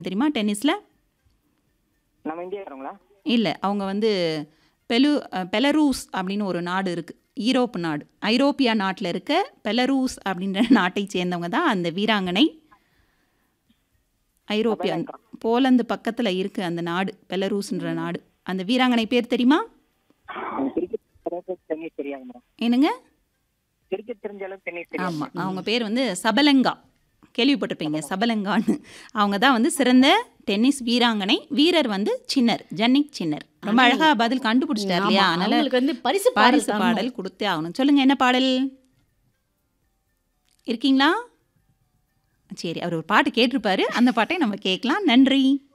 தெரியுமா டென்னிஸில் நம்ம இந்தியாக்காரங்களா இல்லை அவங்க வந்து பெலு அஹ், பெலரூஸ் அப்படின்னு ஒரு நாடு இருக்குது ஈரோப்பு நாடு ஐரோப்பியா நாட்டில் இருக்க பெலரூஸ் அப்படின்ற நாட்டை சேர்ந்தவங்க தான் அந்த வீராங்கனை ஐரோப்பியா போலந்து பக்கத்தில் இருக்குது அந்த நாடு பெலரூஸ்ன்ற நாடு அந்த வீராங்கனை பேர் தெரியுமா கிரிக்கெட் அளவுக்கு டென்னிஸ் தெரியாது மேடம் என்னங்க கிரிக்கெட் தெரிஞ்ச அளவுக்கு டென்னிஸ் தெரியாது ஆமாம் அவங்க பேர் வந்து சபலங்கா கேள்விப்பட்டிருப்பீங்க சபலங்கான்னு அவங்க தான் வந்து சிறந்த டென்னிஸ் வீராங்கனை வீரர் வந்து சின்னர் ஜன்னிக் சின்னர் ரொம்ப அழகா பதில் கண்டுபிடிச்சிட்டார் இல்லையா ஆமா, அதனால அவங்களுக்கு வந்து பரிசு பரிசு பாடல் தரணும். பாடல் கொடுத்தே ஆகணும் சொல்லுங்க என்ன பாடல் இருக்கீங்களா சரி அவர் ஒரு பாட்டு கேட்டிருப்பாரு அந்த பாட்டை நம்ம கேட்கலாம் நன்றி